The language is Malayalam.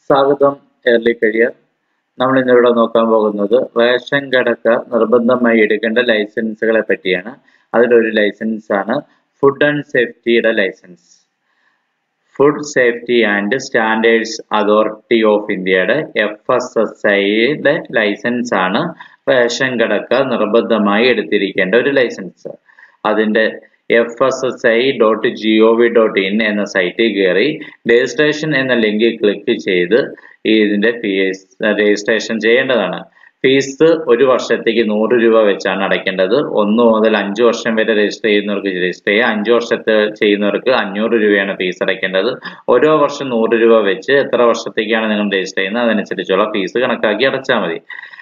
സ്വാഗതം എയർലി കരിയർ നമ്മൾ ഇന്നിവിടെ നോക്കാൻ പോകുന്നത് റേഷൻ കടക്ക നിർബന്ധമായി എടുക്കേണ്ട ലൈസൻസുകളെ പറ്റിയാണ് അതിലൊരു ലൈസൻസ് ആണ് ഫുഡ് ആൻഡ് സേഫ്റ്റിയുടെ licence food safety and standards authority of ഇന്ത്യയുടെ എഫ് എസ് എസ് ഐയുടെ ലൈസൻസ് ആണ് റേഷൻ കടക്ക നിർബന്ധമായി എടുത്തിരിക്കേണ്ട ഒരു ലൈസൻസ് അതിന്റെ F S S I dot G O V dot in എന്ന സൈറ്റിൽ കയറി രജിസ്ട്രേഷൻ എന്ന ലിങ്കിൽ ക്ലിക്ക് ചെയ്ത് ഇതിന്റെ ഫീസ് രജിസ്ട്രേഷൻ ചെയ്യേണ്ടതാണ് ഫീസ് ഒരു വർഷത്തേക്ക് നൂറ് രൂപ വെച്ചാണ് അടയ്ക്കേണ്ടത് ഒന്ന് മുതൽ അഞ്ച് വർഷം വരെ രജിസ്റ്റർ ചെയ്യുന്നവർക്ക് രജിസ്റ്റർ ചെയ്യാം അഞ്ച് വർഷത്തെ ചെയ്യുന്നവർക്ക് അഞ്ഞൂറ് രൂപയാണ് ഫീസ് അടയ്ക്കേണ്ടത് ഓരോ വർഷം നൂറ് രൂപ വെച്ച് എത്ര വർഷത്തേക്കാണ് നിങ്ങൾ രജിസ്റ്റർ ചെയ്യുന്നത് അതനുസരിച്ചുള്ള ഫീസ് കണക്കാക്കി അടച്ചാൽ മതി